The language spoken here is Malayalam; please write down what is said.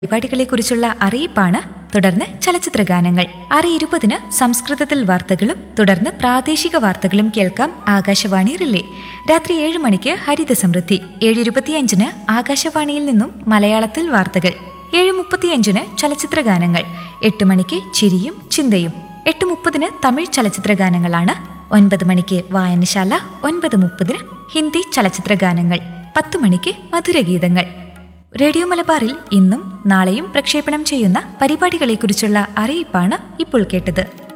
പരിപാടികളെക്കുറിച്ചുള്ള അറിയിപ്പാണ് തുടർന്ന് ചലച്ചിത്ര ഗാനങ്ങൾ ആറ് ഇരുപതിന് സംസ്കൃതത്തിൽ വാർത്തകളും തുടർന്ന് പ്രാദേശിക വാർത്തകളും കേൾക്കാം ആകാശവാണി റിലേ രാത്രി ഏഴ് മണിക്ക് ഹരിത സമൃദ്ധി ഏഴ് ഇരുപത്തിയഞ്ചിന് ആകാശവാണിയിൽ നിന്നും മലയാളത്തിൽ വാർത്തകൾ ഏഴ് മുപ്പത്തിയഞ്ചിന് ചലച്ചിത്ര ഗാനങ്ങൾ എട്ട് മണിക്ക് ചിരിയും ചിന്തയും എട്ട് മുപ്പതിന് തമിഴ് ചലച്ചിത്ര ഗാനങ്ങളാണ് ഒൻപത് മണിക്ക് വായനശാല ഒൻപത് മുപ്പതിന് ഹിന്ദി ചലച്ചിത്ര ഗാനങ്ങൾ പത്ത് മണിക്ക് മധുരഗീതങ്ങൾ റേഡിയോ മലബാറിൽ ഇന്നും നാളെയും പ്രക്ഷേപണം ചെയ്യുന്ന പരിപാടികളെക്കുറിച്ചുള്ള അറിയിപ്പാണ് ഇപ്പോൾ കേട്ടത്